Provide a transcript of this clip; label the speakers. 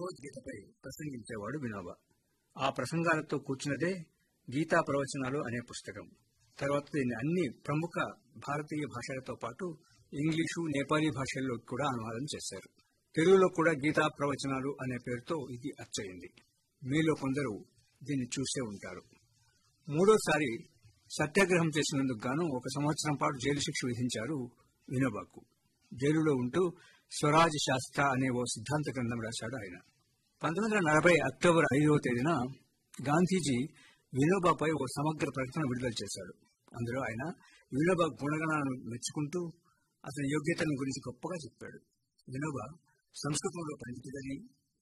Speaker 1: భగవద్గీతపై ప్రసంగించేవాడు వినోబా ఆ ప్రసంగాలతో కూర్చున్నదే గీతా ప్రవచనాలు అనే పుస్తకం తర్వాత దీన్ని అన్ని ప్రముఖ భారతీయ భాషలతో పాటు ఇంగ్లీషు నేపాలీ భాషల్లో కూడా అనువాదం చేశారు తెలుగులో కూడా గీతా ప్రవచనాలు అనే పేరుతో ఇది అచ్చయింది మీలో కొందరు దీన్ని చూసే ఉంటారు మూడోసారి సత్యాగ్రహం చేసినందుకు గాను ఒక సంవత్సరం పాటు జైలు శిక్ష విధించారు వినోబాకు జైలులో ఉంటూ స్వరాజ్ శాస్త్ర అనే ఓ సిద్ధాంత గ్రంథం రాశాడు ఆయన పంతొమ్మిది వందల నలభై అక్టోబర్ ఐదవ తేదీన గాంధీజీ వినోబాపై ఓ సమగ్ర ప్రకటన విడుదల చేశాడు అందులో ఆయన వినోబా గుణగణాలను మెచ్చుకుంటూ అతని యోగ్యతను గురించి గొప్పగా చెప్పాడు వినోబా సంస్కృతంలో పండితుడని